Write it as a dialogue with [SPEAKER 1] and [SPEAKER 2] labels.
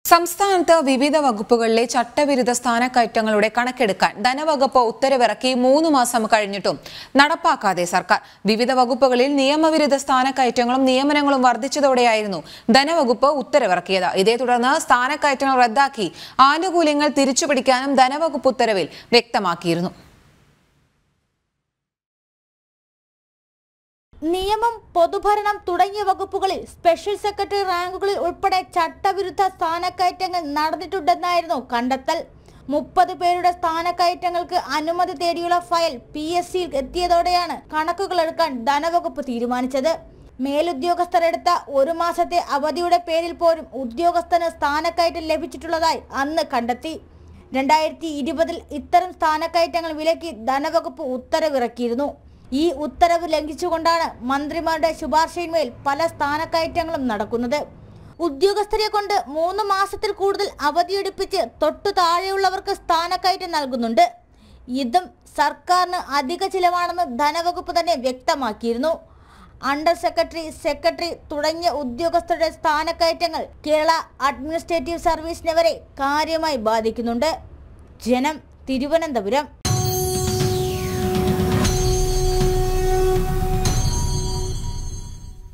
[SPEAKER 1] സംസ്ഥാനത്ത് വിവിധ വകുപ്പുകളിലെ ചട്ടവിരുദ്ധ സ്ഥാനക്കയറ്റങ്ങളുടെ കണക്കെടുക്കാൻ ധനവകുപ്പ് ഉത്തരവിറക്കി മൂന്ന് മാസം കഴിഞ്ഞിട്ടും നടപ്പാക്കാതെ സർക്കാർ വിവിധ വകുപ്പുകളിൽ നിയമവിരുദ്ധ സ്ഥാനക്കയറ്റങ്ങളും നിയമനങ്ങളും വർദ്ധിച്ചതോടെയായിരുന്നു ധനവകുപ്പ് ഉത്തരവിറക്കിയത് ഇതേ തുടർന്ന് സ്ഥാനക്കയറ്റങ്ങൾ റദ്ദാക്കി ആനുകൂല്യങ്ങൾ തിരിച്ചുപിടിക്കാനും ധനവകുപ്പ് ഉത്തരവിൽ വ്യക്തമാക്കിയിരുന്നു
[SPEAKER 2] നിയമം പൊതുഭരണം തുടങ്ങിയ വകുപ്പുകളിൽ സ്പെഷ്യൽ സെക്രട്ടറി റാങ്കുകളിൽ ഉൾപ്പെടെ ചട്ടവിരുദ്ധ സ്ഥാനക്കയറ്റങ്ങൾ നടന്നിട്ടുണ്ടെന്നായിരുന്നു കണ്ടെത്തൽ മുപ്പത് പേരുടെ സ്ഥാനക്കയറ്റങ്ങൾക്ക് അനുമതി തേടിയുള്ള ഫയൽ പി എസ് സിയിൽ എത്തിയതോടെയാണ് കണക്കുകൾ എടുക്കാൻ ധനവകുപ്പ് തീരുമാനിച്ചത് മേലുദ്യോഗസ്ഥർ എടുത്ത ഒരു മാസത്തെ അവധിയുടെ പേരിൽ പോലും ഉദ്യോഗസ്ഥന് സ്ഥാനക്കയറ്റം ലഭിച്ചിട്ടുള്ളതായി അന്ന് കണ്ടെത്തി രണ്ടായിരത്തി ഇരുപതിൽ ഇത്തരം സ്ഥാനക്കയറ്റങ്ങൾ വിലക്കി ധനവകുപ്പ് ഉത്തരവിറക്കിയിരുന്നു ഈ ഉത്തരവ് ലംഘിച്ചുകൊണ്ടാണ് മന്ത്രിമാരുടെ ശുപാർശയിന്മേൽ പല സ്ഥാനക്കയറ്റങ്ങളും നടക്കുന്നത് ഉദ്യോഗസ്ഥരെ കൊണ്ട് മൂന്ന് മാസത്തിൽ കൂടുതൽ അവധിയെടുപ്പിച്ച് തൊട്ടു താഴെയുള്ളവർക്ക് സ്ഥാനക്കയറ്റം നൽകുന്നുണ്ട് ഇതും സർക്കാരിന് അധിക ചിലവാണെന്ന് ധനവകുപ്പ് തന്നെ വ്യക്തമാക്കിയിരുന്നു അണ്ടർ സെക്രട്ടറി സെക്രട്ടറി തുടങ്ങിയ ഉദ്യോഗസ്ഥരുടെ സ്ഥാനക്കയറ്റങ്ങൾ കേരള അഡ്മിനിസ്ട്രേറ്റീവ് സർവീസിനെ വരെ കാര്യമായി ബാധിക്കുന്നുണ്ട് ജനം തിരുവനന്തപുരം